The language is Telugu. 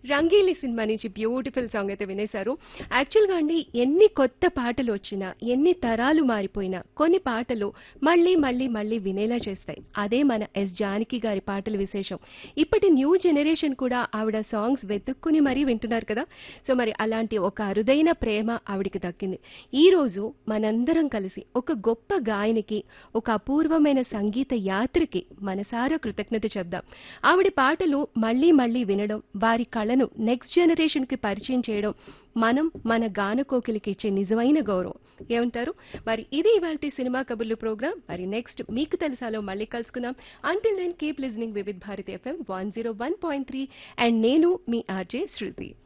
రంగీలి సినిమా నుంచి బ్యూటిఫుల్ సాంగ్ అయితే వినేశారు యాక్చువల్గా అండి ఎన్ని కొత్త పాటలు వచ్చినా ఎన్ని తరాలు మారిపోయినా కొన్ని పాటలు మళ్ళీ మళ్ళీ మళ్ళీ వినేలా చేస్తాయి అదే మన ఎస్ జానకి గారి పాటల విశేషం ఇప్పటి న్యూ జనరేషన్ కూడా ఆవిడ సాంగ్స్ వెతుక్కుని మరీ వింటున్నారు కదా సో మరి అలాంటి ఒక అరుదైన ప్రేమ ఆవిడికి దక్కింది ఈ రోజు మనందరం కలిసి ఒక గొప్ప గాయనికి ఒక అపూర్వమైన సంగీత యాత్రకి మనసారా కృతజ్ఞత చెప్దాం ఆవిడ పాటలు మళ్ళీ మళ్ళీ వినడం వారి కళను నెక్స్ట్ జనరేషన్ కి పరిచయం చేయడం మనం మన గాన కోకిలికి ఇచ్చే నిజమైన గౌరవం ఏమంటారు మరి ఇది ఇవాళ సినిమా కబుర్లు ప్రోగ్రామ్ మరి నెక్స్ట్ మీకు తెలుసాలో మళ్ళీ కలుసుకుందాం until then keep listening Vividh Bharati FM one zero one point three and నేను మీ ఆర్జే శృతి